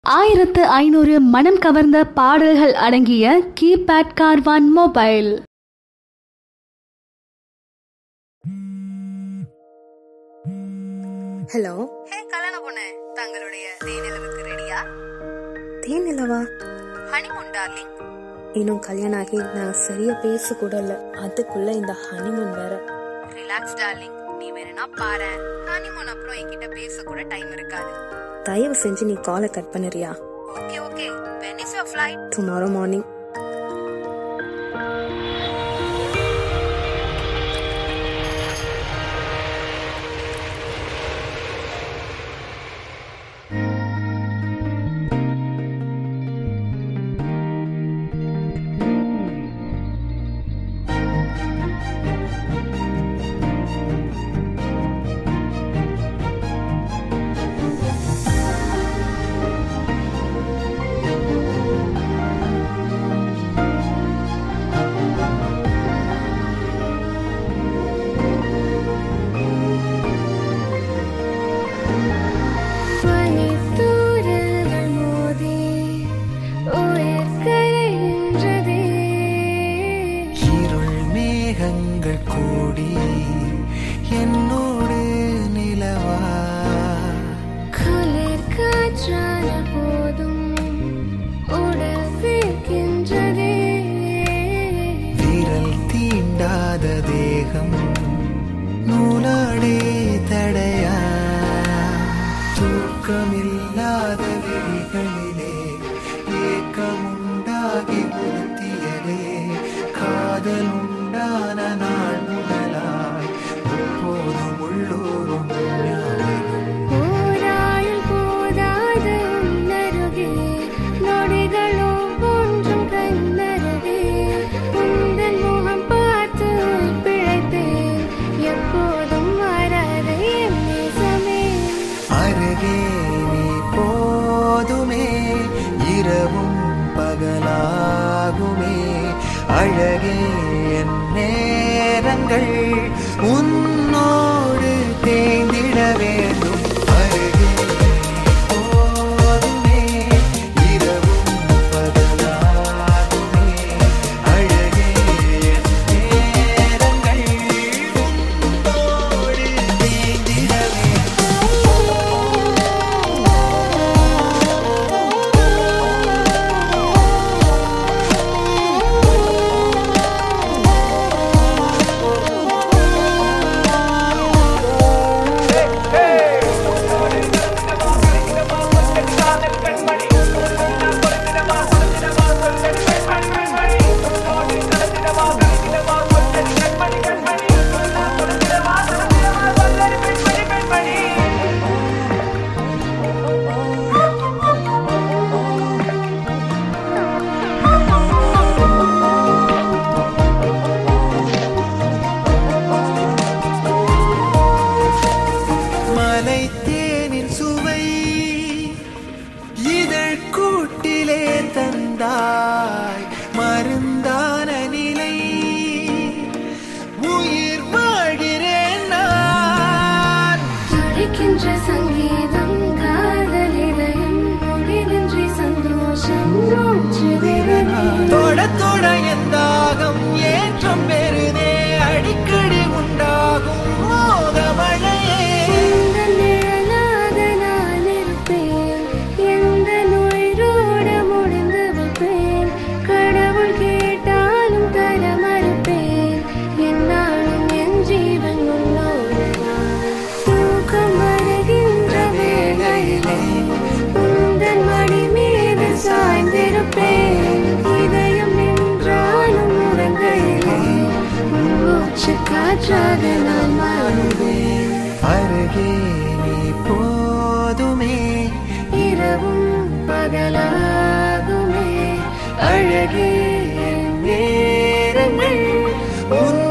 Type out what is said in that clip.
ஆயிரத்து ஐநூறு மனம் கவர்ந்த பாடல்கள் அடங்கிய keypad Carvaan mobile hello hey கல்யாண பொண்ணு தங்களுடைய தேனிலவுக்கு ரெடியா தேன் இல்லவா ஹனிமூன் டார்லிங் இன்னும் கல்யாணம் ஆகி நான் சரியா பேச கூட இல்ல அதுக்குள்ள இந்த ஹனிமூன் வேற ரிலாக்ஸ் டார்லிங் நீ வேணும்னா பாரு ஹனிமூன் அப்புறம் என்கிட்ட பேச கூட டைம் இருக்காது தயவு செஞ்சு நீ காலை கட் பண்ணுறியா okay okay when is your flight tomorrow morning பனித்தூறல்கள் மோதி உயிர் கரைகின்றதே. இருள் மேகங்கள் கூடி என்னோடு நிலவா குளிர் காற்றான போதும் உடல் வேர்க்கின்றதே. விரல் தீண்டாத தேகம் நூலாடே தடையா தூக்கமில்லாத விழிகளிலே ஏக்கமுண்டாகி உறுத்தியதே காதல் உண்டான நாள் முதலாய் எப்போதும் உள்ளூரும் ஞாபகம் ஓராயுள் போதாத உன்னருகே, நொடிகள் ஒவ்வொன்றும் கண்ணருகே. உந்தன் முகம் பார்த்து பிழைத்தேன். எப்போதும் மாறாத என் நேசமே. அருகே நீ போதுமே இரவும் பகலாகுமே அழகே என் நேரங்கள் உன்னோடு தேய்ந்திட வேண்டும் அருகே போதுமே இரவும் பகலாகுமே அழகே என் நேரங்கள் உன்னோடு தேய்ந்திட வேண்டும் மலை தேனின் சுவை இதழ் கூட்டிலே தந்தாய் மருந்தான நிலை உயிர் வாழ்கிறேன் நான் துடிக்கின்ற சங்கீதம் காதல் இதயம் முடிவின்றி சந்தோஷம் மூச்சுதிரவே. தொட தொட என் தாகம் ஏற்றம் பெறுதே அடிக்கடி உண்டாகும் மோக மழையே உந்தன் நிழலாக நான் இருப்பேன். எந்த நுயிரோட முடிந்து வைப்பேன். கடவுள் கேட்டாலும் தர மறுப்பேன். என்னாலும் என் ஜீவன் உன்னோடுதான். தூக்கம் வருகின்ற வேளையிலே உந்தன் மடி மீது சாய்ந்திருப்பேன். இதயம் நின்றாலும் உறங்கையிலே உன் மூச்சு காற்றாக நான் மாறுவேன் அருகே நீ போதுமே இரவும் பகலாகுமே அழகே என் நேரங்கள் உன்